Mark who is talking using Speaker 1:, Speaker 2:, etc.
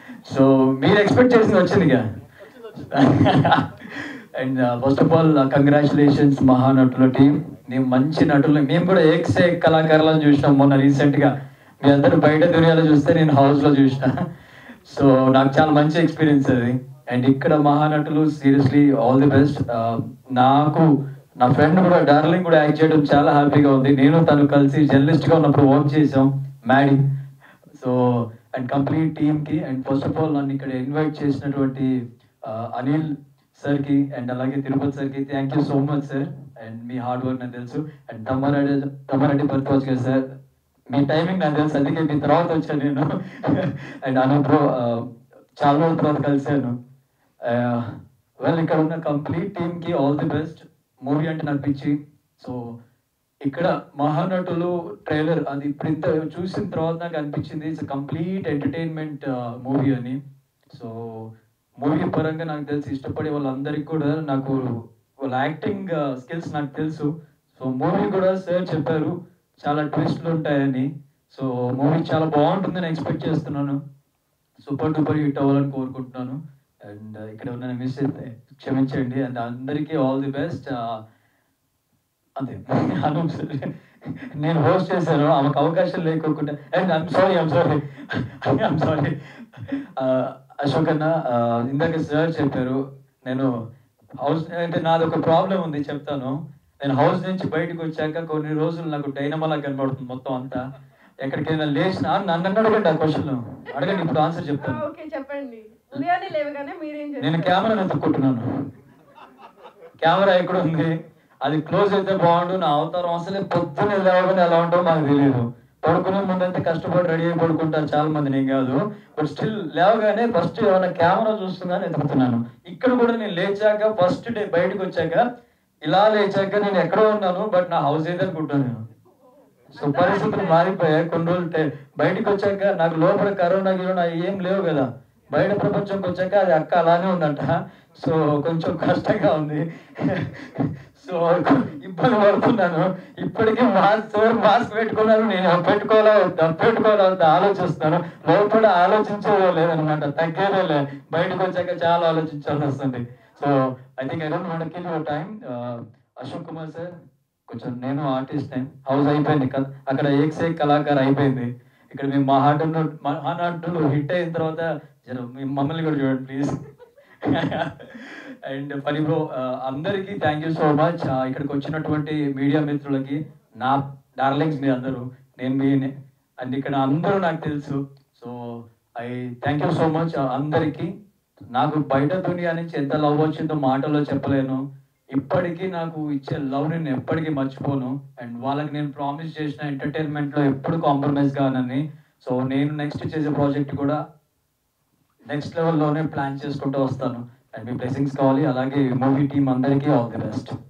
Speaker 1: so మీరు expect చేసింది వచ్చిందిగా and first of all congratulations మహానటుల టీం నేను మంచి నటులు మేము కూడా ఏక్సే కళాకారులను చూసినాం మొన్న రీసెంట్గా మీ అందరూ బయట దునియాలో చూస్తే నేను హౌస్లో చూసిన సో నాకు చాలా మంచి ఎక్స్పీరియన్స్ అది అండ్ ఇక్కడ మహానటులు సీరియస్లీ ఆల్ ది బెస్ట్ నాకు నా ఫ్రెండ్ కూడా డార్లింగ్ కూడా యాక్ట్ చేయడం చాలా హ్యాపీగా ఉంది నేను తను కలిసి జర్నలిస్ట్గా ఉన్నప్పుడు వర్క్ చేసాం మ్యాడీ సో అండ్ కంప్లీట్ టీమ్కి అండ్ ఫస్ట్ ఆఫ్ ఆల్ నన్ను ఇక్కడ ఇన్వైట్ చేసినటువంటి ఆ, అనిల్ సార్కి అండ్ అలాగే తిరుపతి సార్కి thank you so much sir and మీ హార్డ్ వర్క్ నాకు తెలుసు అండ్ తమ్మారెడ్డి తమ్మారెడ్డి భరద్వాజ్ గారు సార్ మీ టైమింగ్ నాకు తెలుసు అందుకే మీ తర్వాత వచ్చాను నేను అండ్ అనూప్ బ్రో చాలా రోజుల తర్వాత కలిశాను వెల్ ఇక్కడ ఉన్న కంప్లీట్ టీమ్కి ఆల్ ది బెస్ట్ మూవీ అంటే నాకు పిచ్చి సో ఇక్కడ మహానటులు ట్రైలర్ అది ఇప్పుడు ఇంత చూసిన తర్వాత నాకు అనిపించింది ఇట్స్ కంప్లీట్ ఎంటర్టైన్మెంట్ మూవీ అని సో మూవీ పరంగా నాకు తెలిసి ఇష్టపడే వాళ్ళందరికీ కూడా నాకు వాళ్ళ యాక్టింగ్ స్కిల్స్ నాకు తెలుసు సో మూవీ కూడా సార్ చెప్పారు చాలా ట్విస్ట్లు ఉంటాయని సో మూవీ చాలా బాగుంటుందని ఎక్స్పెక్ట్ చేస్తున్నాను సూపర్ డూపర్ హిట్ అవ్వాలని కోరుకుంటున్నాను అండ్ ఇక్కడ ఉన్న మిస్ అయితే క్షమించండి అండ్ అందరికీ ఆల్ ది బెస్ట్ అంతే అనూప్ సార్ నేను హోస్ట్ చేశాను ఆమెకు అవకాశం లేకోకుండా and I'm sorry I'm sorry I'm sorry Ashok అన్న ఆ, ఇందాక సార్ చెప్పారు నేను హౌస్ అంటే నాది ఒక ప్రాబ్లం ఉంది చెప్తాను నేను హౌస్ నుంచి బయటకు వచ్చాక కొన్ని రోజులు నాకు డైనమలా కనబడుతుంది మొత్తం అంతా ఎక్కడికైనా లేచిన నన్ను నన్ను అడగండి ఆ క్వశ్చన్ అడగండి ఇప్పుడు ఆన్సర్ చెప్తాను
Speaker 2: ఓకే చెప్పండి ఉదయాన్నే లేవగానే మీరేం
Speaker 1: నేను
Speaker 2: చేస్తారు
Speaker 1: కెమెరాని ఎత్తుక్కుంటున్నాను కెమెరా ఎక్కడ ఉంది అది క్లోజ్ అయితే బాగుండు నా అవతారం అసలే పొద్దున్న లేవగానే ఎలా ఉంటుందో నాకు తెలియదు పడుకునే ముందు అయితే కష్టపడి రెడీ అయి పడుకుంటారు చాలా మంది నేను కాదు బట్ స్టిల్ లేవగానే ఫస్ట్ ఏమైనా కెమెరా చూస్తుందని ఎత్తుకుతున్నాను ఇక్కడ కూడా నేను లేచాక ఫస్ట్ డే బయటకు వచ్చాక ఇలా లేచాక నేను ఎక్కడో ఉన్నాను బట్ నా హౌస్ ఏది అనుకుంటాను నేను సో పరిస్థితులు మారిపోయాయి కొన్ని రోజులు టై- బయటికి వచ్చాక నాకు లోపల కరోనా గిరోనా ఏం లేవు కదా బయట ప్రపంచంకి వచ్చాక అది అక్క అలానే ఉందంట సో కొంచెం కష్టంగా ఉంది సో ఇబ్బంది పడుతున్నాను ఇప్పటికీ మాస్క్ మాస్క్ పెట్టుకున్నాను నేను పెట్టుకోవాలా వద్దా పెట్టుకోవాలా వద్దా ఆలోచిస్తాను లోపల ఆలోచించేదే లేదనమాట తగ్గేదే లే బయటకు వచ్చాక చాలా ఆలోచించాల్సి వస్తుంది so I think I don't want kill your time Ashok Kumar sir కొంచెం నేను ఆర్టిస్ట్ హౌస్ అయిపోయింది క- అక్కడ ఏక్సే కళాకారు అయిపోయింది ఇక్కడ మేము మహాటంలో మహానాటులు హిట్ అయిన తర్వాత జర మీ మమ్మల్ని కూడా చూడండి ప్లీజ్ అండ్ పని బ్రో అందరికీ థ్యాంక్ యూ సో మచ్ ఇక్కడికి వచ్చినటువంటి మీడియా మిత్రులకి నా డార్లింగ్స్ మీ అందరూ నేను మీ అండ్ ఇక్కడ అందరూ నాకు తెలుసు so I thank you so much అందరికీ నాకు బయట దునియా నుంచి ఎంత లవ్ వచ్చిందో మాటల్లో చెప్పలేను ఇప్పటికీ నాకు ఇచ్చే లవ్ నేను ఎప్పటికీ మర్చిపోను అండ్ వాళ్ళకి నేను ప్రామిస్ చేసిన ఎంటర్టైన్మెంట్ లో ఎప్పుడు కాంప్రమైజ్ కానని సో నేను నెక్స్ట్ చేసే ప్రాజెక్ట్ కూడా నెక్స్ట్ లెవెల్లోనే ప్లాన్ చేసుకుంటూ వస్తాను అండ్ మీ బ్లెస్సింగ్స్ కావాలి అలాగే మూవీ టీం అందరికీ ఆల్ ది బెస్ట్